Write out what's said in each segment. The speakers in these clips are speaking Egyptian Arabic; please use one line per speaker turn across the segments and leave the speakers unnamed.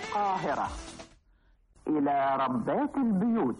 القاهرة إلى ربات البيوت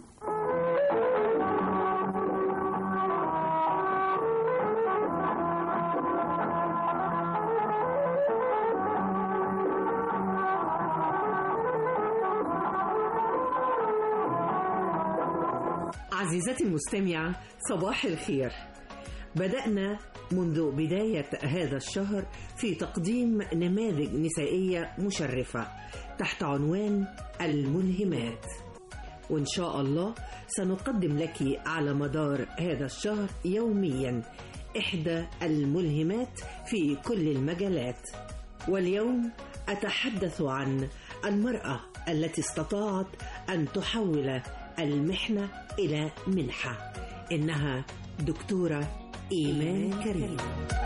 عزيزتي المستمعة صباح الخير بدأنا منذ بداية هذا الشهر في تقديم نماذج نسائية مشرفة تحت عنوان الملهمات وإن شاء الله سنقدم لك على مدار هذا الشهر يوميا إحدى الملهمات في كل المجالات واليوم أتحدث عن المرأة التي استطاعت أن تحول المحنة إلى منحة إنها دكتورة إيمان كريم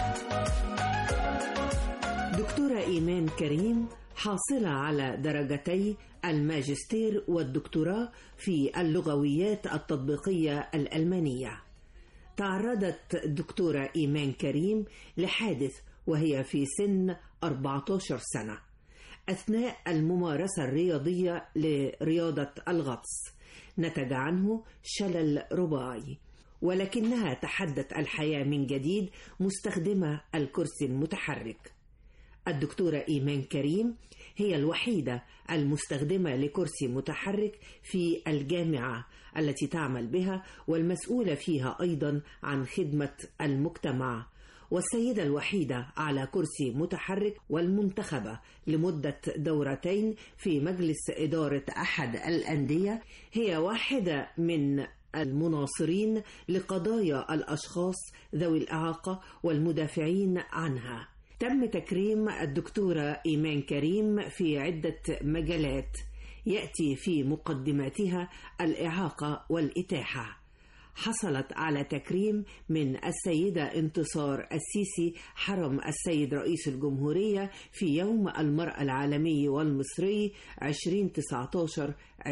دكتورة إيمان كريم حاصلة على درجتي الماجستير والدكتوراه في اللغويات التطبيقية الألمانية تعرضت دكتورة إيمان كريم لحادث وهي في سن 14 سنة أثناء الممارسة الرياضية لرياضة الغطس نتج عنه شلل رباعي ولكنها تحدت الحياة من جديد مستخدمة الكرسي المتحرك الدكتورة إيمان كريم هي الوحيدة المستخدمة لكرسي متحرك في الجامعة التي تعمل بها والمسؤولة فيها أيضا عن خدمة المجتمع والسيدة الوحيدة على كرسي متحرك والمنتخبة لمدة دورتين في مجلس إدارة أحد الأندية هي واحدة من المناصرين لقضايا الأشخاص ذوي الإعاقة والمدافعين عنها تم تكريم الدكتورة إيمان كريم في عدة مجالات يأتي في مقدماتها الإعاقة والإتاحة حصلت على تكريم من السيدة انتصار السيسي حرم السيد رئيس الجمهورية في يوم المرأة العالمي والمصري 2019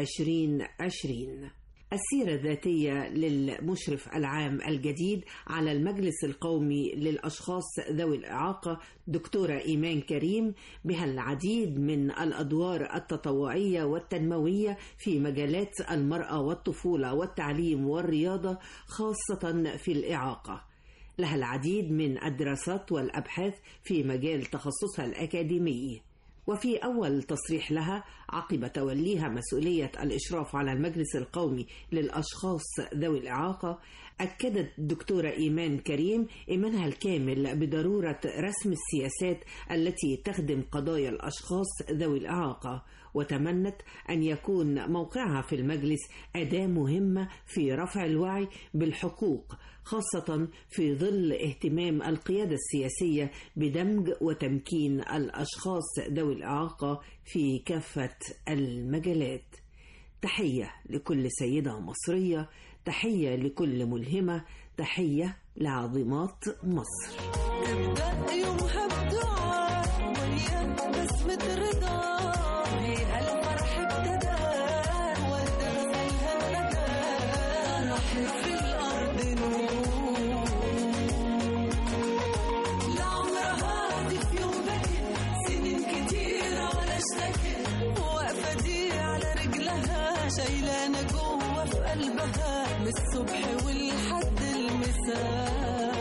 2020 السيرة الذاتية للمشرف العام الجديد على المجلس القومي للأشخاص ذوي الإعاقة دكتورة إيمان كريم بها العديد من الأدوار التطوعية والتنموية في مجالات المرأة والطفولة والتعليم والرياضة خاصة في الإعاقة لها العديد من الدراسات والأبحاث في مجال تخصصها الأكاديمي وفي أول تصريح لها عقب توليها مسؤولية الإشراف على المجلس القومي للأشخاص ذوي الإعاقة أكدت الدكتورة إيمان كريم إيمانها الكامل بضرورة رسم السياسات التي تخدم قضايا الأشخاص ذوي الإعاقة وتمنت أن يكون موقعها في المجلس أداة مهمة في رفع الوعي بالحقوق خاصة في ظل اهتمام القيادة السياسية بدمج وتمكين الأشخاص ذوي الإعاقة في كافة المجالات تحية لكل سيدة مصرية تحية لكل ملهمة تحية لعظيمات مصر
ابدأ يومها بدعاء ويا بسمة رضا فيها الفرح ابتدى والدرس الهدى راح في الأرض نور لعمرها دي في يوم بكت سنين كتير على اشتكت واقفة دي على رجلها شايلانة جوه في قلبها من الصبح والحد المساء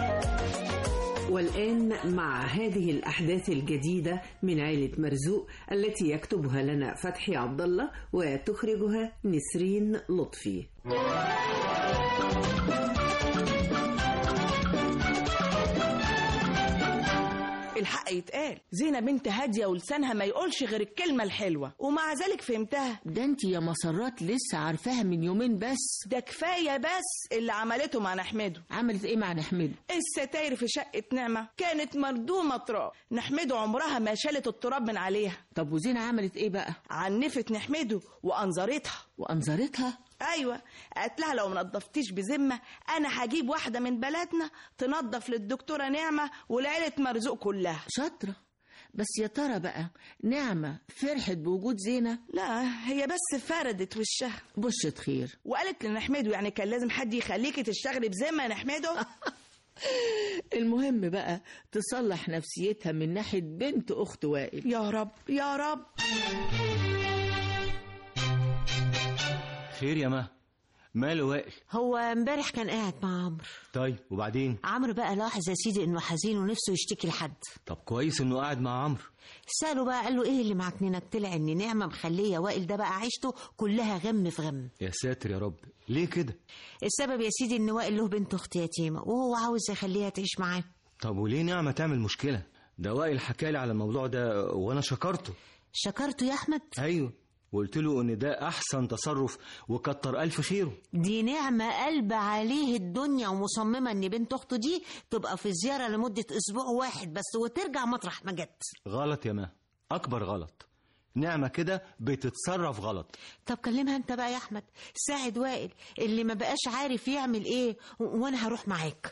والآن مع هذه الأحداث الجديدة من عائلة مرزوق التي يكتبها لنا فتحي عبد الله وتخرجها نسرين لطفي
الحق يتقال زينة بنت هادية ولسانها ما يقولش غير الكلمة الحلوة ومع ذلك فهمتها
ده انت يا مسرات لسه عارفاها من يومين بس
ده كفاية بس اللي عملته مع نحمده
عملت ايه مع نحمده
الستاير في شقة نعمة كانت مردومة تراب نحمده عمرها ما شالت التراب من عليها
طب وزينة عملت ايه بقى
عنفت نحمده وأنظرتها
وانظرتها
ايوه قالت لها لو منضفتيش بذمه انا هجيب واحده من بلدنا تنظف للدكتوره نعمه ولعيله مرزوق كلها
شاطرة بس يا ترى بقى نعمة فرحت بوجود زينة
لا هي بس فردت وشها
بشرة خير
وقالت لنحمده يعني كان لازم حد يخليكي تشتغلي بذمه يا نحمده
المهم بقى تصلح نفسيتها من ناحية بنت أخت وائل
يا رب يا رب
خير يا ما ماله وائل
هو امبارح كان قاعد مع عمرو
طيب وبعدين
عمرو بقى لاحظ يا سيدي انه حزين ونفسه يشتكي لحد
طب كويس انه قاعد مع عمرو
سأله بقى قال له ايه اللي معكننك طلع ان نعمة مخلية وائل ده بقى عيشته كلها غم في غم
يا ساتر يا رب ليه كده
السبب يا سيدي ان وائل له بنت اخت يتيمة وهو عاوز يخليها تعيش معاه
طب وليه نعمة تعمل مشكلة ده وائل حكالي على الموضوع ده وانا شكرته
شكرته يا احمد
ايوه وقلت له ان ده احسن تصرف وكتر الف خيره
دي نعمة قلب عليه الدنيا ومصممة ان بنت اخته دي تبقى في زيارة لمدة اسبوع واحد بس وترجع مطرح ما جت
غلط يا ما اكبر غلط نعمة كده بتتصرف غلط
طب كلمها انت بقى يا احمد ساعد وائل اللي ما بقاش عارف يعمل ايه و- وانا هروح معاك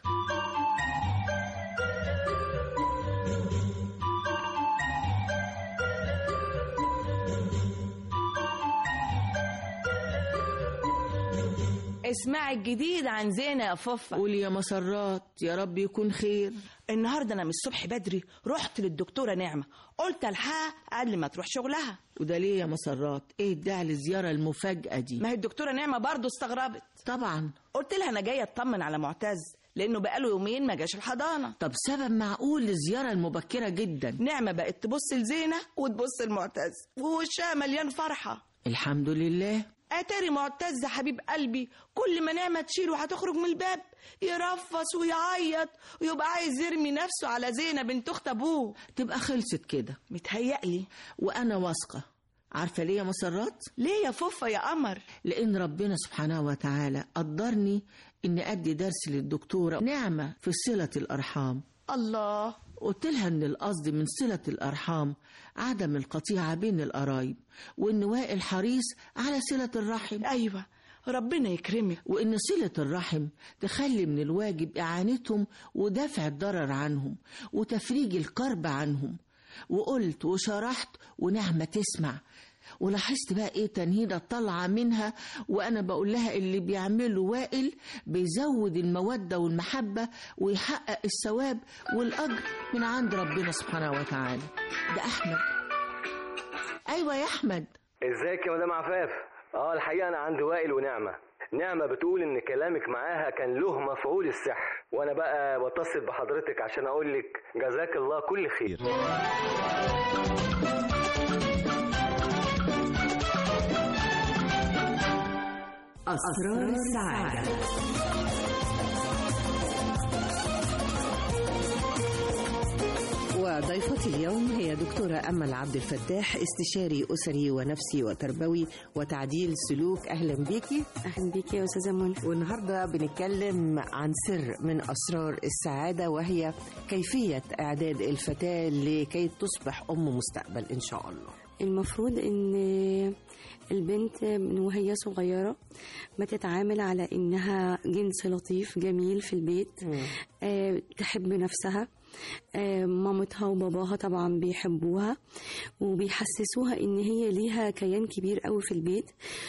اسمعي الجديد عن زينة يا فوفا
قولي يا مسرات يا رب يكون خير
النهارده انا من الصبح بدري رحت للدكتوره نعمه قلت الحقها قبل ما تروح شغلها
وده ليه يا مسرات ايه الداعي للزيارة المفاجأة دي
ما هي الدكتوره نعمه برضه استغربت
طبعا
قلت لها انا جايه اطمن على معتز لانه بقاله يومين ما جاش الحضانه
طب سبب معقول للزيارة المبكرة جدا
نعمه بقت تبص لزينه وتبص لمعتز ووشها مليان فرحه
الحمد لله
اتاري معتز حبيب قلبي كل ما نعمه تشيله هتخرج من الباب يرفص ويعيط ويبقى عايز يرمي نفسه على زينه بنت اخت ابوه
تبقى خلصت كده
متهيألي
وأنا واثقة عارفة ليه يا مسرات؟
ليه يا فوفا يا قمر
لأن ربنا سبحانه وتعالى قدرني إني أدي درس للدكتورة نعمة في صلة الأرحام
الله
قلت لها إن القصد من صلة الأرحام عدم القطيعة بين القرايب وإن وائل حريص على صلة الرحم
ايوه ربنا يكرمك
وإن صلة الرحم تخلي من الواجب إعانتهم ودفع الضرر عنهم وتفريج الكرب عنهم وقلت وشرحت ونعمة تسمع ولاحظت بقى ايه تنهيدة طالعة منها وانا بقول لها اللي بيعمله وائل بيزود المودة والمحبة ويحقق الثواب والاجر من عند ربنا سبحانه وتعالى ده احمد ايوه يا احمد
ازيك يا مدام عفاف اه الحقيقه انا عند وائل ونعمه نعمة بتقول إن كلامك معاها كان له مفعول السحر وأنا بقى بتصل بحضرتك عشان أقول لك جزاك الله كل خير
أسرار السعادة وضيفتي اليوم هي دكتورة أمل عبد الفتاح استشاري أسري ونفسي وتربوي وتعديل سلوك أهلا بيكي
اهلا بيكي يا استاذه منى
والنهاردة بنتكلم عن سر من أسرار السعادة وهي كيفية إعداد الفتاة لكي تصبح أم مستقبل إن شاء الله
المفروض ان البنت من وهي صغيره بتتعامل على انها جنس لطيف جميل في البيت آه تحب نفسها آه مامتها وباباها طبعا بيحبوها وبيحسسوها ان هي ليها كيان كبير قوي في البيت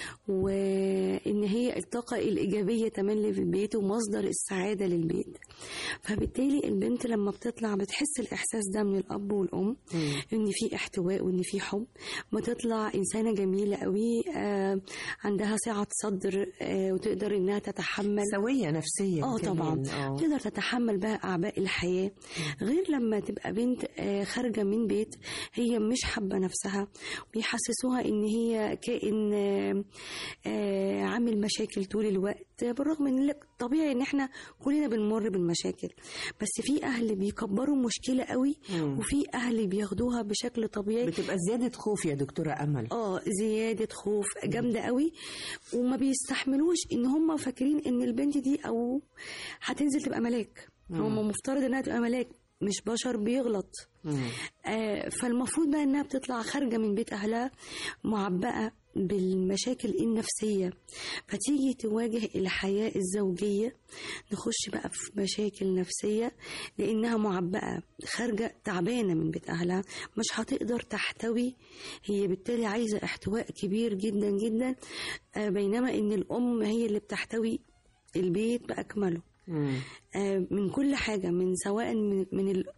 وان هي الطاقه الايجابيه تملي في البيت ومصدر السعاده للبيت فبالتالي البنت لما بتطلع بتحس الاحساس ده من الاب والام ان في احتواء وان في حب بتطلع انسانه جميله قوي آه عندها سعه صدر آه وتقدر انها تتحمل
سوية نفسيا
اه
كمان.
طبعا
آه.
تقدر تتحمل بقى اعباء الحياه غير لما تبقى بنت آه، خارجه من بيت هي مش حابه نفسها بيحسسوها ان هي كائن آه، آه، عامل مشاكل طول الوقت بالرغم من لك- طبيعي ان احنا كلنا بنمر بالمشاكل بس في اهل بيكبروا المشكله قوي
مم.
وفي اهل بياخدوها بشكل طبيعي
بتبقى زيادة خوف يا دكتورة أمل
اه زيادة خوف جامدة قوي وما بيستحملوش ان هم فاكرين ان البنت دي او هتنزل تبقى ملاك هم مفترض انها تبقى ملاك مش بشر بيغلط آه فالمفروض بقى انها بتطلع خارجة من بيت اهلها معبأة بالمشاكل النفسية فتيجي تواجه الحياة الزوجية نخش بقى في مشاكل نفسية لأنها معبأة خارجة تعبانة من بيت أهلها مش هتقدر تحتوي هي بالتالي عايزة احتواء كبير جدا جدا آه، بينما إن الأم هي اللي بتحتوي البيت بأكمله
مم.
آه، من كل حاجة من سواء من, من ال-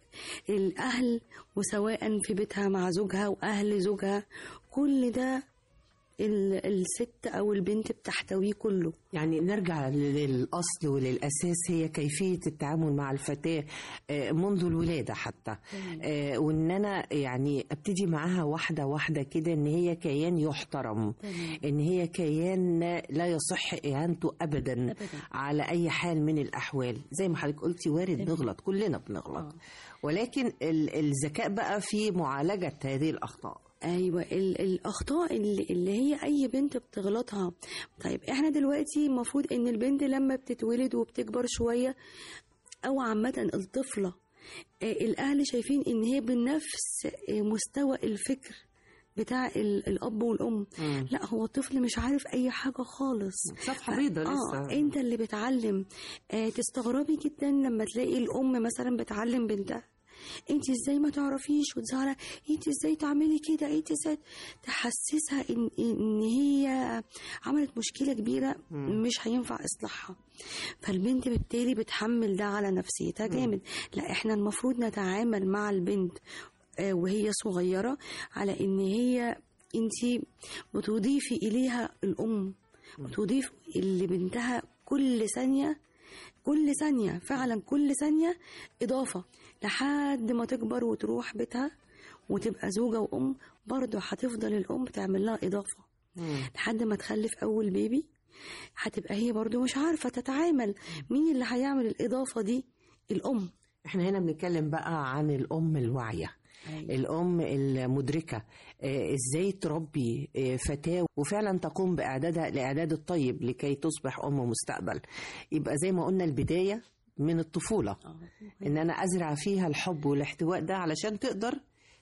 الأهل وسواء في بيتها مع زوجها وأهل زوجها كل ده ال- الست أو البنت بتحتويه كله
يعني نرجع للأصل وللأساس هي كيفية التعامل مع الفتاة آه، منذ الولادة حتى آه، وإن أنا يعني أبتدي معاها واحدة واحدة كده إن هي كيان يحترم إن هي كيان لا يصح إهانته أبدا على أي حال من الأحوال زي ما حضرتك قلتي وارد نغلط كلنا بنغلط ولكن ال- الذكاء بقى في معالجة هذه الأخطاء
ايوه ال- الاخطاء اللي, اللي هي اي بنت بتغلطها طيب احنا دلوقتي المفروض ان البنت لما بتتولد وبتكبر شويه او عامه الطفله آه، الاهل شايفين ان هي بنفس آه، مستوى الفكر بتاع ال- الاب والام لا هو الطفل مش عارف اي حاجه خالص
صفحة بيضة
اه
لسه
انت اللي بتعلم آه تستغربي جدا لما تلاقي الام مثلا بتعلم بنتها انت ازاي ما تعرفيش وتزعلها انت ازاي تعملي كده انت ازاي تحسسها ان ان هي عملت مشكله كبيره مش هينفع اصلاحها فالبنت بالتالي بتحمل ده على نفسيتها جامد لا احنا المفروض نتعامل مع البنت آه، وهي صغيره على ان هي انت بتضيفي اليها الام بتضيف اللي بنتها كل ثانيه كل ثانية فعلا كل ثانية إضافة لحد ما تكبر وتروح بيتها وتبقى زوجة وأم برضه هتفضل الأم تعمل لها إضافة لحد ما تخلف أول بيبي هتبقى هي برضه مش عارفة تتعامل مين اللي هيعمل الإضافة دي الأم
احنا هنا بنتكلم بقى عن الأم الواعية الأم المدركة آه، ازاي تربي آه، فتاة وفعلا تقوم بإعدادها الإعداد الطيب لكي تصبح أم مستقبل يبقى زي ما قلنا البداية من الطفولة إن أنا أزرع فيها الحب والاحتواء ده علشان تقدر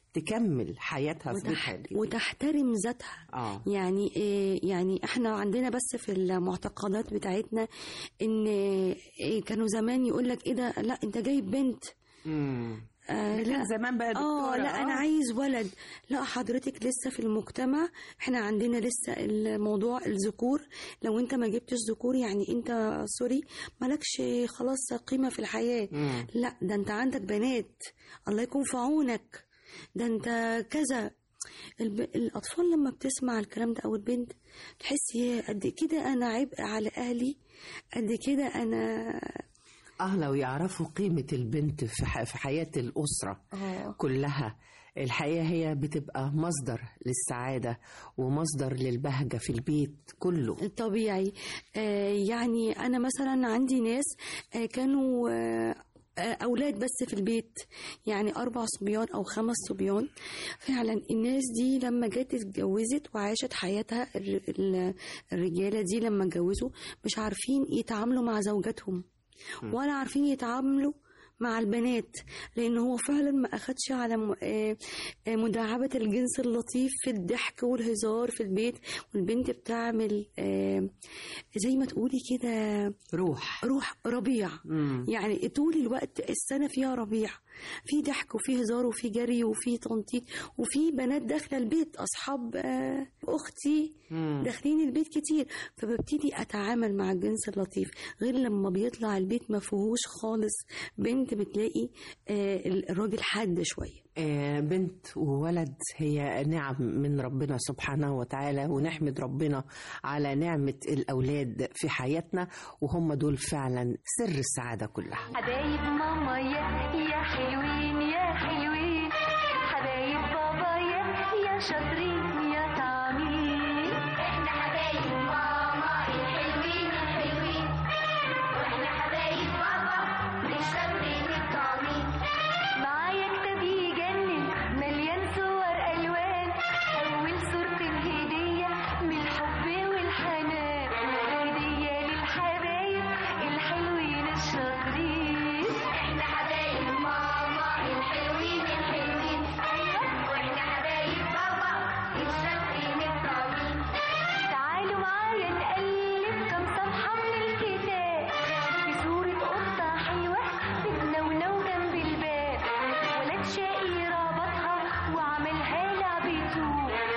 تكمل حياتها في بيتها الجديد.
وتحترم ذاتها
آه.
يعني إيه يعني احنا عندنا بس في المعتقدات بتاعتنا ان إيه كانوا زمان يقول لك ايه ده لا انت جايب بنت
مم.
آه لا
زمان بقى
اه
دكتورة
لا انا عايز ولد لا حضرتك لسه في المجتمع احنا عندنا لسه الموضوع الذكور لو انت ما جبتش ذكور يعني انت سوري مالكش خلاص قيمة في الحياة
مم.
لا ده انت عندك بنات الله يكون في عونك ده انت كذا الب... الأطفال لما بتسمع الكلام ده أو البنت تحس يا قد كده أنا عبء على أهلي قد كده أنا
اه لو يعرفوا قيمة البنت في ح- في حياة الأسرة
آه.
كلها الحقيقة هي بتبقى مصدر للسعادة ومصدر للبهجة في البيت كله
طبيعي آه يعني أنا مثلا عندي ناس آه كانوا آه آه، أولاد بس في البيت يعني أربع صبيان أو خمس صبيان فعلا الناس دي لما جت اتجوزت وعاشت حياتها الر- ال- الرجالة دي لما اتجوزوا مش عارفين يتعاملوا مع زوجاتهم ولا عارفين يتعاملوا مع البنات لان هو فعلا ما اخدش على م- آه، آه، مداعبه الجنس اللطيف في الضحك والهزار في البيت والبنت بتعمل آه، زي ما تقولي كده
روح
روح ربيع
مم.
يعني طول الوقت السنه فيها ربيع في ضحك وفي هزار وفي جري وفي تنطيط وفي بنات داخله البيت اصحاب آه، اختي
مم.
داخلين البيت كتير فببتدي اتعامل مع الجنس اللطيف غير لما بيطلع البيت ما فيهوش خالص بنت بتلاقي آه، الراجل حاد شويه
آه، بنت وولد هي نعم من ربنا سبحانه وتعالى ونحمد ربنا على نعمة الأولاد في حياتنا وهم دول فعلا سر السعادة كلها
حبايب ماما يا يا حلوين يا حلوين حبايب بابا يا يا شاطرين يا طعمين احنا حبايب ماما الحلوين الحلوين واحنا حبايب بابا الشاطرين الطعمين معايا كتاب يجنن مليان صور الوان اول صورة الهدية من الحب والحنان هدية للحبايب الحلوين الشاطرين احنا حبايب ماما الحلوين الحلوين ايوه واحنا حبايب بابا الشاطرين الطعمين تعالوا معايا نقلب كم صفحة من الكتاب في صورة قطة حلوة بتنونو جنب الباب ولد شقي ربطها وعملها لعبته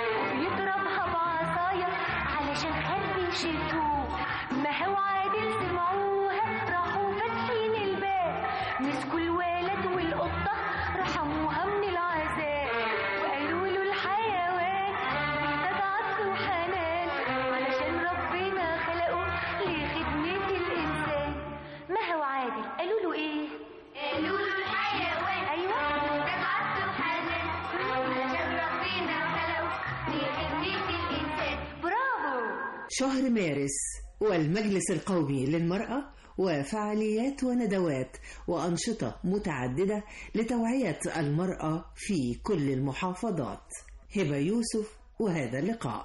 وبيضربها بعصاية علشان خد يشتوه ما هو عادل سمعوها راحوا فتحوا
شهر مارس والمجلس القومي للمرأة وفعاليات وندوات وأنشطة متعددة لتوعية المرأة في كل المحافظات هبة يوسف وهذا اللقاء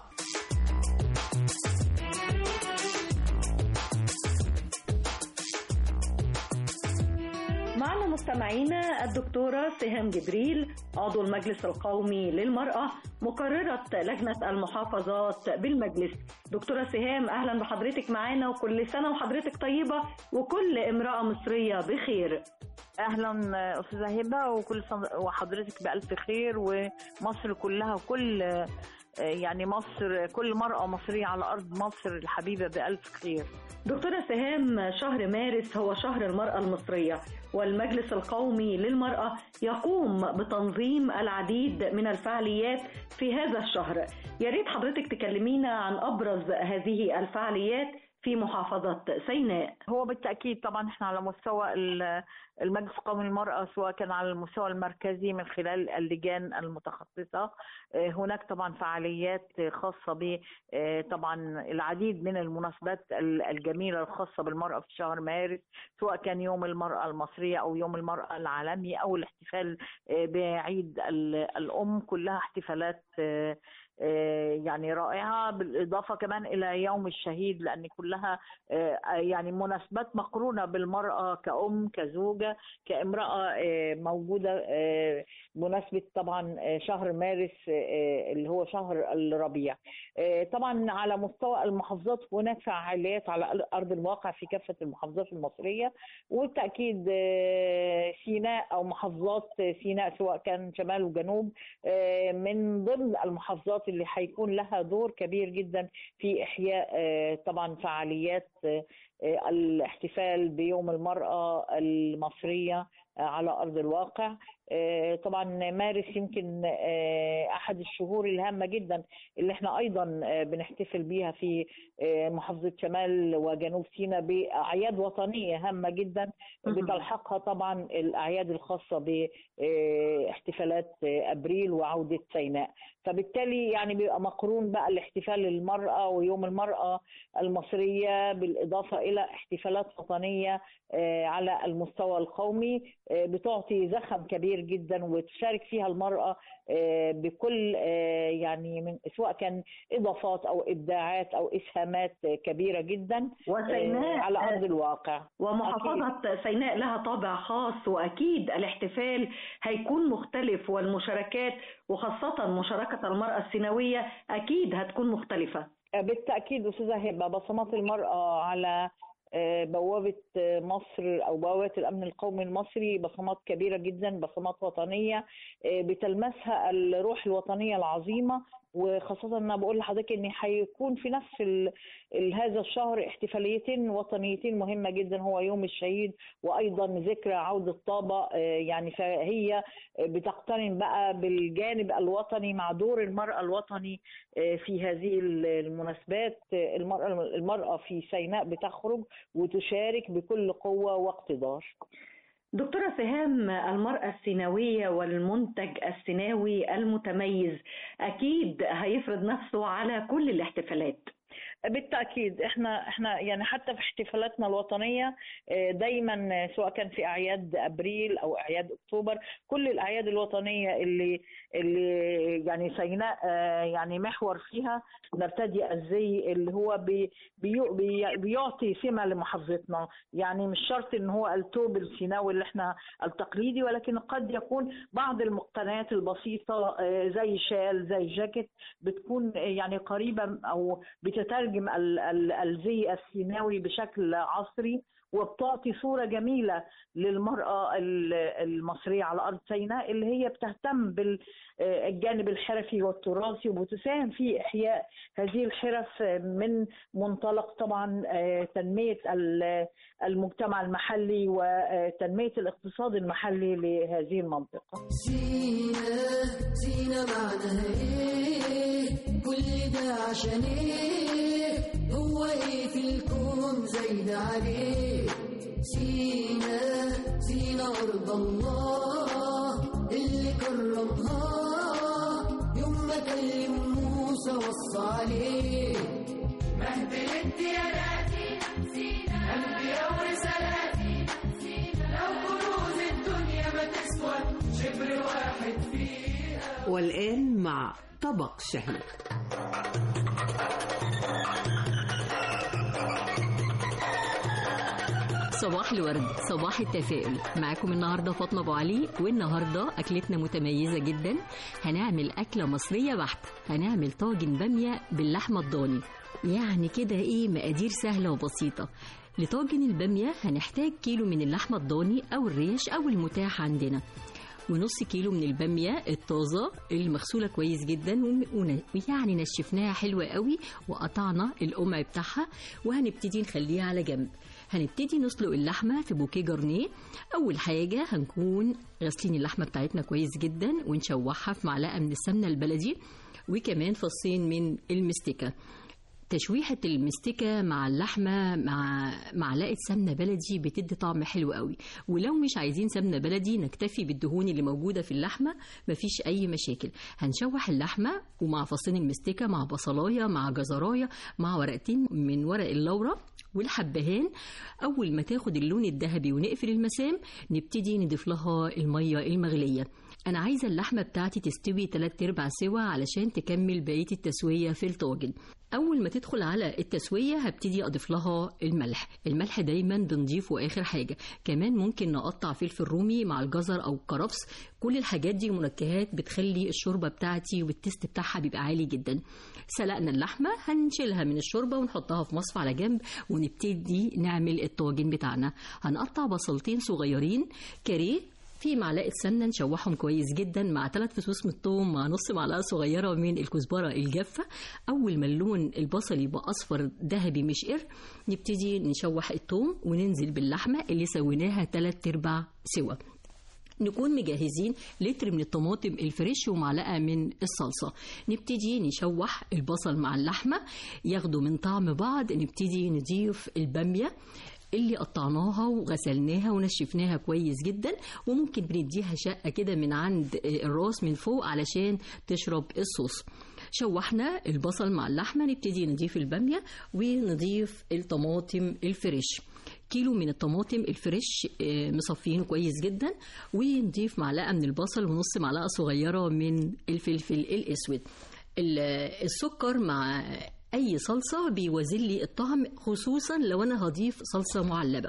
معنا مستمعينا الدكتورة سهام جبريل عضو المجلس القومي للمرأة مقررة لجنة المحافظات بالمجلس دكتورة سهام أهلا بحضرتك معانا وكل سنة وحضرتك طيبة وكل امرأة مصرية بخير
اهلا استاذه هبه وكل سنه وحضرتك بالف خير ومصر كلها وكل يعني مصر كل مرأة مصرية على أرض مصر الحبيبة بألف خير
دكتورة سهام شهر مارس هو شهر المرأة المصرية والمجلس القومي للمرأة يقوم بتنظيم العديد من الفعاليات في هذا الشهر يا ريت حضرتك تكلمينا عن أبرز هذه الفعاليات في محافظة سيناء
هو بالتأكيد طبعا احنا على مستوى المجلس القومي للمرأة سواء كان على المستوى المركزي من خلال اللجان المتخصصة هناك طبعا فعاليات خاصة ب طبعا العديد من المناسبات الجميلة الخاصة بالمرأة في شهر مارس سواء كان يوم المرأة المصرية أو يوم المرأة العالمي أو الاحتفال بعيد الأم كلها احتفالات يعني رائعة بالإضافة كمان إلى يوم الشهيد لأن كلها يعني مناسبات مقرونة بالمرأة كأم كزوجة كامرأة موجودة مناسبة طبعا شهر مارس اللي هو شهر الربيع طبعا على مستوى المحافظات هناك فعاليات على أرض الواقع في كافة المحافظات المصرية وبالتأكيد سيناء أو محافظات سيناء سواء كان شمال وجنوب من ضمن المحافظات اللي هيكون لها دور كبير جدا في إحياء طبعا فعاليات الاحتفال بيوم المرأة المصرية على أرض الواقع طبعا مارس يمكن أحد الشهور الهامة جدا اللي احنا أيضا بنحتفل بيها في محافظة شمال وجنوب سيناء بأعياد وطنية هامة جدا بتلحقها طبعا الأعياد الخاصة باحتفالات أبريل وعودة سيناء فبالتالي يعني بيبقى مقرون بقى الاحتفال للمرأة ويوم المرأة المصرية بالإضافة إلى احتفالات وطنية على المستوى القومي بتعطي زخم كبير جدا وتشارك فيها المرأة بكل يعني من سواء كان إضافات أو إبداعات أو إسهامات كبيرة جدا
وسيناء
على أرض الواقع
ومحافظة أكيد. سيناء لها طابع خاص وأكيد الاحتفال هيكون مختلف والمشاركات وخاصة مشاركة المرأة السيناوية أكيد هتكون مختلفة
بالتأكيد أستاذة هبة بصمات المرأة على بوابة مصر أو بوابة الأمن القومي المصري بصمات كبيرة جدا بصمات وطنية بتلمسها الروح الوطنية العظيمة وخاصة أنا بقول لحضرتك إن هيكون في نفس ال ال هذا الشهر احتفاليتين وطنيتين مهمة جدا هو يوم الشهيد وأيضا ذكرى عودة طابة يعني فهي بتقترن بقى بالجانب الوطني مع دور المرأة الوطني في هذه المناسبات المرأة المرأة في سيناء بتخرج وتشارك بكل قوة واقتدار.
دكتورة سهام المرأة السيناوية والمنتج السيناوي المتميز أكيد هيفرض نفسه على كل الاحتفالات
بالتاكيد احنا احنا يعني حتى في احتفالاتنا الوطنيه دايما سواء كان في اعياد ابريل او اعياد اكتوبر كل الاعياد الوطنيه اللي اللي يعني سيناء يعني محور فيها نرتدي الزي اللي هو بي بي بيعطي سمه لمحافظتنا يعني مش شرط ان هو التوب السيناوي اللي احنا التقليدي ولكن قد يكون بعض المقتنيات البسيطه زي شال زي جاكيت بتكون يعني قريبه او بتترجم الزي السيناوي بشكل عصري وبتعطي صورة جميلة للمرأة المصرية على أرض سيناء اللي هي بتهتم بالجانب الحرفي والتراثي وبتساهم في إحياء هذه الحرف من منطلق طبعا تنمية المجتمع المحلي وتنمية الاقتصاد المحلي لهذه المنطقة
سينا سينا معناها ايه كل ده عشان ايه هو ايه في الكون زايد عليه سينا سينا أرض الله اللي كرمها يوم ما كلم موسى وصى عليه بهدلت دياناتي أنبياء ورسالاتي لو كنوز الدنيا ما تسوى شبر واحد فيها
والآن مع طبق شهي
صباح الورد صباح التفاؤل معاكم النهارده فاطمه ابو علي والنهارده اكلتنا متميزه جدا هنعمل اكله مصريه بحته هنعمل طاجن باميه باللحمه الضاني يعني كده ايه مقادير سهله وبسيطه لطاجن الباميه هنحتاج كيلو من اللحمه الضاني او الريش او المتاح عندنا ونص كيلو من الباميه الطازه المغسوله كويس جدا ون- ون- ويعني نشفناها حلوه قوي وقطعنا القمع بتاعها وهنبتدي نخليها على جنب هنبتدي نسلق اللحمه في بوكيه جرنيه اول حاجه هنكون غاسلين اللحمه بتاعتنا كويس جدا ونشوحها في معلقه من السمنه البلدي وكمان فصين من المستكه تشويحة المستكة مع اللحمة مع معلقة سمنة بلدي بتدي طعم حلو قوي ولو مش عايزين سمنة بلدي نكتفي بالدهون اللي موجودة في اللحمة مفيش أي مشاكل هنشوح اللحمة ومع فصين المستكة مع بصلاية مع جزراية مع ورقتين من ورق اللورة والحبهان أول ما تاخد اللون الذهبي ونقفل المسام نبتدي نضيف لها المية المغلية أنا عايزة اللحمة بتاعتي تستوي تلات أرباع سوا علشان تكمل بقية التسوية في الطاجن أول ما تدخل على التسوية هبتدي أضيف لها الملح الملح دايما بنضيفه آخر حاجة كمان ممكن نقطع فلفل رومي مع الجزر أو الكرفس كل الحاجات دي منكهات بتخلي الشوربة بتاعتي والتست بتاعها بيبقى عالي جدا سلقنا اللحمة هنشيلها من الشوربة ونحطها في مصفى على جنب ونبتدي نعمل الطاجن بتاعنا هنقطع بصلتين صغيرين كاريه في معلقه سمنه نشوحهم كويس جدا مع ثلاث فصوص من الثوم مع نص معلقه صغيره من الكزبره الجافه اول ما اللون البصل يبقى اصفر ذهبي مشقر نبتدي نشوح الثوم وننزل باللحمه اللي سويناها ثلاث ارباع سوا نكون مجهزين لتر من الطماطم الفريش ومعلقه من الصلصه نبتدي نشوح البصل مع اللحمه ياخدوا من طعم بعض نبتدي نضيف الباميه اللي قطعناها وغسلناها ونشفناها كويس جدا وممكن بنديها شقة كده من عند الراس من فوق علشان تشرب الصوص شوحنا البصل مع اللحمة نبتدي نضيف البامية ونضيف الطماطم الفريش كيلو من الطماطم الفريش آه، مصفيينه كويس جدا ونضيف معلقة من البصل ونص معلقة صغيرة من الفلفل الأسود ال- السكر مع اي صلصه بيوازن لي الطعم خصوصا لو انا هضيف صلصه معلبه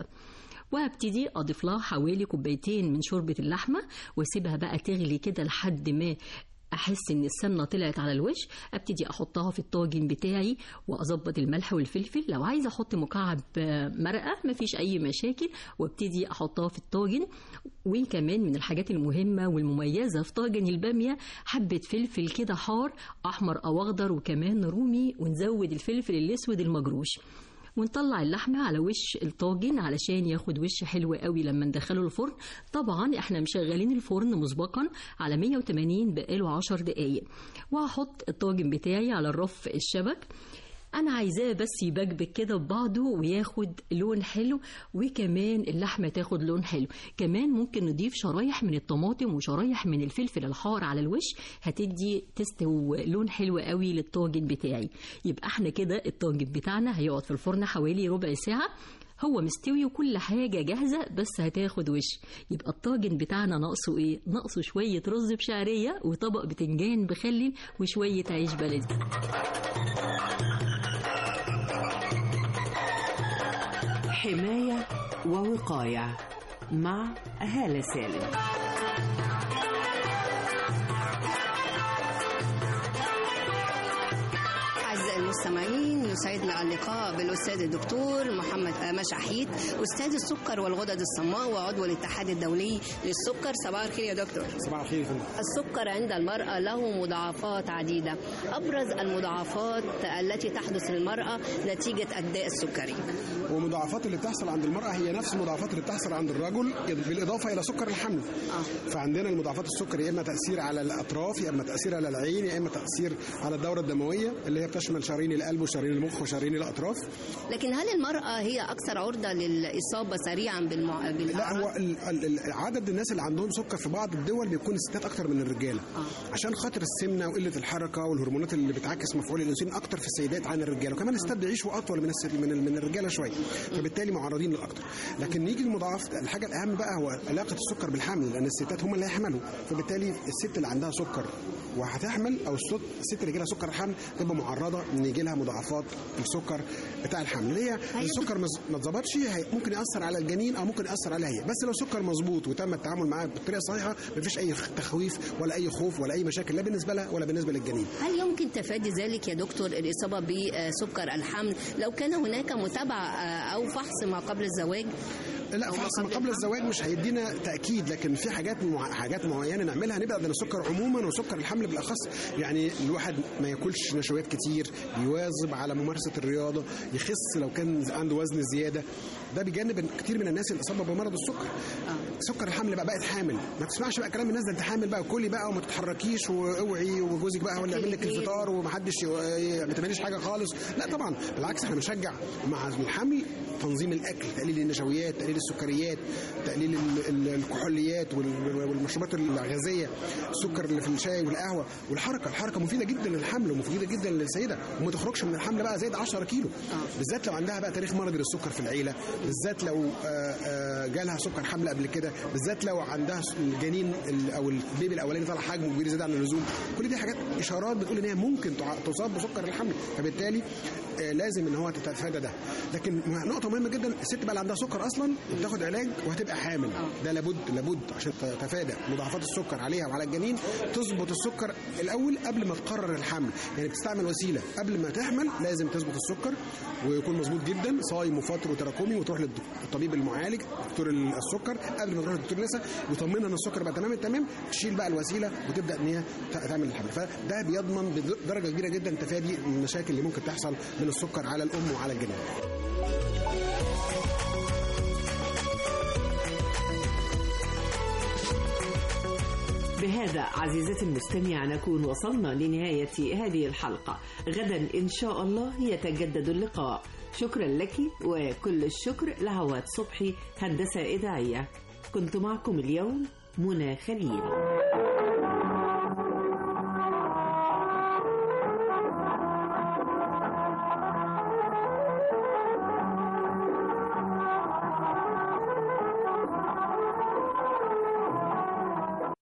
وهبتدي اضيف لها حوالي كوبايتين من شوربه اللحمه واسيبها بقى تغلي كده لحد ما احس ان السمنه طلعت على الوش ابتدي احطها في الطاجن بتاعي واظبط الملح والفلفل لو عايزه احط مكعب آه، مرقه مفيش اي مشاكل وابتدي احطها في الطاجن وكمان من الحاجات المهمه والمميزه في طاجن الباميه حبه فلفل كده حار احمر او اخضر وكمان رومي ونزود الفلفل الاسود المجروش ونطلع اللحمة على وش الطاجن علشان ياخد وش حلو قوي لما ندخله الفرن طبعا احنا مشغلين الفرن مسبقا على 180 بقاله 10 دقايق وهحط الطاجن بتاعي على الرف الشبك انا عايزاه بس يبكبك كده ببعضه وياخد لون حلو وكمان اللحمه تاخد لون حلو كمان ممكن نضيف شرايح من الطماطم وشرايح من الفلفل الحار على الوش هتدي تست ولون حلو قوي للطاجن بتاعي يبقى احنا كده الطاجن بتاعنا هيقعد في الفرن حوالي ربع ساعه هو مستوي وكل حاجة جاهزة بس هتاخد وش يبقى الطاجن بتاعنا ناقصه ايه؟ ناقصه شوية رز بشعرية وطبق بتنجان مخلل وشوية عيش بلدي
حماية ووقاية مع هالة سالم
أعزائي المستمعين يسعدنا اللقاء بالأستاذ الدكتور محمد آمة شحيد أستاذ السكر والغدد الصماء وعضو الاتحاد الدولي للسكر صباح الخير يا دكتور
صباح الخير يا فندم
السكر عند المرأة له مضاعفات عديدة أبرز المضاعفات التي تحدث للمرأة نتيجة الداء السكري
والمضاعفات اللي بتحصل عند المرأة هي نفس المضاعفات اللي بتحصل عند الرجل بالإضافة إلى سكر الحمل فعندنا المضاعفات السكر يا إما تأثير على الأطراف يا إما تأثير على العين يا إما تأثير على الدورة الدموية اللي هي بتشمل ش- شرايين القلب وشرايين المخ وشرايين الاطراف
لكن هل المرأة هي أكثر عرضة للإصابة سريعا بالمع...
لا
بالأعراض؟
هو ال- ال- ال- عدد الناس اللي عندهم سكر في بعض الدول بيكون الستات اكتر من الرجاله عشان خاطر السمنه وقله الحركه والهرمونات اللي بتعكس مفعول الانسولين اكتر في السيدات عن الرجاله وكمان الستات بيعيشوا اطول من الس- من ال- من الرجاله شويه فبالتالي معرضين للاكتر لكن نيجي للمضاعف الحاجه الاهم بقى هو علاقه السكر بالحمل لان الستات هم اللي هيحملوا فبالتالي الست اللي عندها سكر وهتحمل او الست الست اللي جالها سكر الحمل تبقى معرضه ان يجي لها مضاعفات السكر بتاع الحمل اللي هي السكر مز- ما اتظبطش هي- ممكن ياثر على الجنين او ممكن ياثر عليها هي بس لو سكر مظبوط وتم التعامل معاه بالطريقه الصحيحه مفيش اي تخويف ولا اي خوف ولا اي مشاكل لا بالنسبه لها ولا بالنسبه للجنين
هل يمكن تفادي ذلك يا دكتور الإصابة بسكر الحمل لو كان هناك متابعة آه، أو فحص ما قبل الزواج؟
لا فحص ما قبل الزواج مش هيدينا تاكيد لكن في حاجات مع... حاجات معينه نعملها نبعد عن السكر عموما وسكر الحمل بالاخص يعني الواحد ما ياكلش نشويات كتير يواظب على ممارسه الرياضه يخس لو كان عنده وزن زياده ده بيجنب كتير من الناس اللي اصابوا بمرض السكر سكر الحمل بقى بقت حامل ما تسمعش بقى كلام الناس ده انت حامل بقى كلي بقى وما تتحركيش واوعي وجوزك بقى هو اللي يعمل لك الفطار ومحدش ي- ما تعمليش حاجه خالص لا طبعا بالعكس احنا بنشجع مع الحمل تنظيم الاكل تقليل النشويات تقليل السكريات تقليل ال- ال- الكحوليات وال- والمشروبات الغازيه السكر اللي في الشاي والقهوه والحركه الحركه مفيده جدا للحمل ومفيده جدا للسيده وما تخرجش من الحمل بقى زايد 10 كيلو بالذات لو عندها بقى تاريخ مرضي للسكر في العيله بالذات لو آه، آه، جالها سكر حمل قبل كده بالذات لو عندها الجنين ال- او البيبي الاولاني طلع حجمه كبير زياده عن اللزوم كل دي حاجات اشارات بتقول ان هي ممكن تع- تصاب بسكر الحمل فبالتالي آه، لازم ان هو تتفادى ده لكن نقطه مهمه جدا الست بقى اللي عندها سكر اصلا بتاخد علاج وهتبقى حامل ده لابد لابد عشان تتفادى مضاعفات السكر عليها وعلى الجنين تظبط السكر الاول قبل ما تقرر الحمل يعني بتستعمل وسيله قبل ما تحمل لازم تظبط السكر ويكون مظبوط جدا صايم وفطر وتراكمي وتروح للطبيب المعالج دكتور السكر قبل ما تروح للدكتور نسا يطمنها ان السكر بقى تمام التمام تشيل بقى الوسيله وتبدا ان هي ت- تعمل الحمل فده بيضمن بدرجه كبيره جدا تفادي المشاكل اللي ممكن تحصل من السكر على الام وعلى الجنين
بهذا عزيزتي المستمع نكون وصلنا لنهاية هذه الحلقة غدا إن شاء الله يتجدد اللقاء شكرا لك وكل الشكر لعواد صبحي هندسة إذاعية كنت معكم اليوم منى خليل